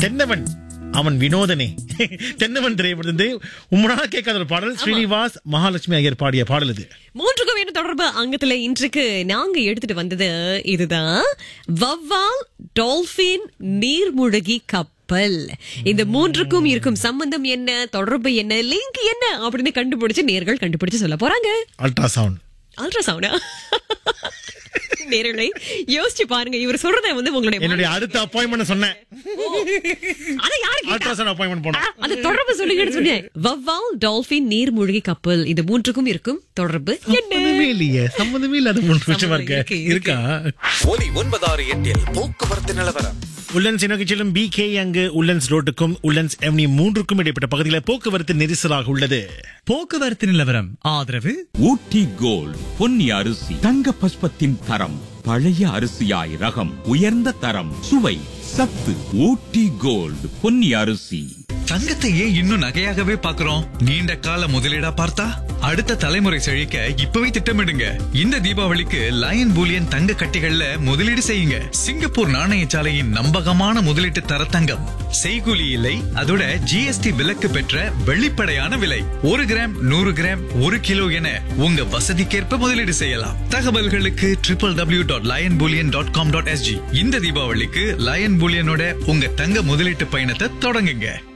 தென்னவன் அவன் வினோதனே தென்னவன் திரைப்படத்திலிருந்து உம்மனால கேட்காத ஒரு பாடல் ஸ்ரீனிவாஸ் மகாலட்சுமி ஐயர் பாடிய பாடல் இது மூன்றுக்கும் வேணும் தொடர்பு அங்கத்துல இன்றைக்கு நாங்க எடுத்துட்டு வந்தது இதுதான் வவ்வால் டால்பின் நீர்மூழ்கி கப்பல் இந்த மூன்றுக்கும் இருக்கும் சம்பந்தம் என்ன தொடர்பு என்ன லிங்க் என்ன அப்படின்னு கண்டுபிடிச்சு நேர்கள் கண்டுபிடிச்சு சொல்ல போறாங்க அல்ட்ராசவுண்ட் அல்ட்ராசவுண்டா நேர்களை யோசிச்சு பாருங்க இவர் சொல்றத வந்து உங்களுடைய என்னுடைய அடுத்த அப்பாயின்மெண்ட் சொன்னேன் அத யாரு கேட்டா? அல்ட்ராசவுண்ட் அப்பாயின்மெண்ட் போனோம் அந்த தொடர்பு சொல்லுங்கன்னு சொன்னேன் வவ்வால் டால்பின் நீர்மூழ்கி கப்பல் இந்த மூன்றுக்கும் இருக்கும் தொடர்பு என்ன சம்மந்தமே இல்லையே சம்மந்தமே இல்லாத மூணு விஷயமா இருக்க இருக்கு, இருக்கா ஒலி ஒன்பதாறு எட்டில் போக்குவரத்து நிலவரம் உல்லன்ஸ் நோக்கி செல்லும் பி கே அங்கு உல்லன்ஸ் ரோட்டுக்கும் உல்லன்ஸ் எம்னி மூன்றுக்கும் இடைப்பட்ட பகுதியில் போக்குவரத்து நெரிசலாக உள்ளது போக்குவரத்து நிலவரம் ஆதரவு ஊட்டி கோல்ட் பொன்னி அரிசி தங்க பஸ்பத்தின் தரம் பழைய அரிசியாய் ரகம் உயர்ந்த தரம் சுவை சத்து ஊட்டி கோல்ட் பொன்னி அரிசி தங்கத்தை ஏன் இன்னும் நகையாகவே பார்க்கிறோம் நீண்ட கால முதலீடா பார்த்தா அடுத்த தலைமுறை செழிக்க இப்பவே திட்டமிடுங்க இந்த தீபாவளிக்கு லயன் பூலியன் தங்க கட்டிகள்ல முதலீடு செய்யுங்க சிங்கப்பூர் நாணயசாலையின் நம்பகமான முதலீட்டு தர தங்கம் செய்கூலி இல்லை அதோட ஜிஎஸ்டி விலக்கு பெற்ற வெளிப்படையான விலை ஒரு கிராம் நூறு கிராம் ஒரு கிலோ என உங்க வசதிக்கேற்ப முதலீடு செய்யலாம் தகவல்களுக்கு triple W dot lion bullion dot com dot SG இந்த தீபாவளிக்கு லயன் பூலியனோட உங்க தங்க முதலீட்டு பயணத்தை தொடங்குங்க